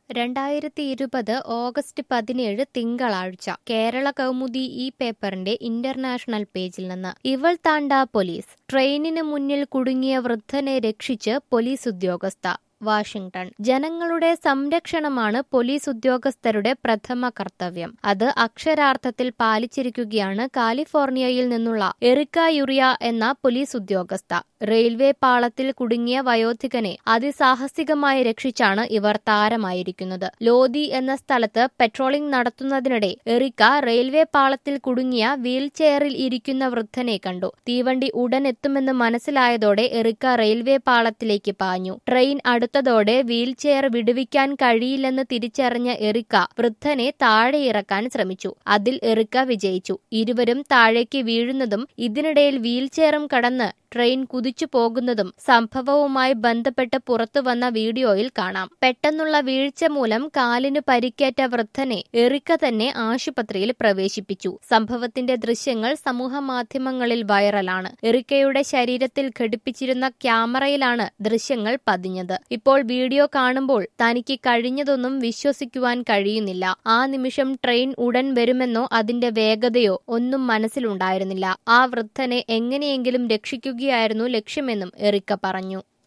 രണ്ടായിരത്തി ഇരുപത് ഓഗസ്റ്റ് പതിനേഴ് തിങ്കളാഴ്ച കേരള കൗമുദി ഈ പേപ്പറിന്റെ ഇന്റർനാഷണൽ പേജിൽ നിന്ന് ഇവൾ താണ്ട പോലീസ് ട്രെയിനിന് മുന്നിൽ കുടുങ്ങിയ വൃദ്ധനെ രക്ഷിച്ച് പോലീസ് ഉദ്യോഗസ്ഥ വാഷിംഗ്ടൺ ജനങ്ങളുടെ സംരക്ഷണമാണ് പോലീസ് ഉദ്യോഗസ്ഥരുടെ പ്രഥമ കർത്തവ്യം അത് അക്ഷരാർത്ഥത്തിൽ പാലിച്ചിരിക്കുകയാണ് കാലിഫോർണിയയിൽ നിന്നുള്ള എറിക്ക യുറിയ എന്ന പോലീസ് ഉദ്യോഗസ്ഥ റെയിൽവേ പാളത്തിൽ കുടുങ്ങിയ വയോധികനെ അതിസാഹസികമായി രക്ഷിച്ചാണ് ഇവർ താരമായിരിക്കുന്നത് ലോധി എന്ന സ്ഥലത്ത് പെട്രോളിംഗ് നടത്തുന്നതിനിടെ എറിക്ക റെയിൽവേ പാളത്തിൽ കുടുങ്ങിയ വീൽ ചെയറിൽ ഇരിക്കുന്ന വൃദ്ധനെ കണ്ടു തീവണ്ടി ഉടൻ എത്തുമെന്ന് മനസ്സിലായതോടെ എറിക്ക റെയിൽവേ പാളത്തിലേക്ക് പാഞ്ഞു ട്രെയിൻ അടുത്തതോടെ വീൽ ചെയർ വിടുവിക്കാൻ കഴിയില്ലെന്ന് തിരിച്ചറിഞ്ഞ എറിക്ക വൃദ്ധനെ താഴെ ഇറക്കാൻ ശ്രമിച്ചു അതിൽ എറിക്ക വിജയിച്ചു ഇരുവരും താഴേക്ക് വീഴുന്നതും ഇതിനിടയിൽ വീൽ ചെയറും കടന്ന് ട്രെയിൻ കുതിച്ചു പോകുന്നതും സംഭവവുമായി ബന്ധപ്പെട്ട് പുറത്തുവന്ന വീഡിയോയിൽ കാണാം പെട്ടെന്നുള്ള വീഴ്ച മൂലം കാലിന് പരിക്കേറ്റ വൃദ്ധനെ എറിക്ക തന്നെ ആശുപത്രിയിൽ പ്രവേശിപ്പിച്ചു സംഭവത്തിന്റെ ദൃശ്യങ്ങൾ സമൂഹമാധ്യമങ്ങളിൽ വൈറലാണ് എറിക്കയുടെ ശരീരത്തിൽ ഘടിപ്പിച്ചിരുന്ന ക്യാമറയിലാണ് ദൃശ്യങ്ങൾ പതിഞ്ഞത് ഇപ്പോൾ വീഡിയോ കാണുമ്പോൾ തനിക്ക് കഴിഞ്ഞതൊന്നും വിശ്വസിക്കുവാൻ കഴിയുന്നില്ല ആ നിമിഷം ട്രെയിൻ ഉടൻ വരുമെന്നോ അതിന്റെ വേഗതയോ ഒന്നും മനസ്സിലുണ്ടായിരുന്നില്ല ആ വൃദ്ധനെ എങ്ങനെയെങ്കിലും രക്ഷിക്കുകയായിരുന്നു ലക്ഷ്യമെന്നും എറിക്ക പറഞ്ഞു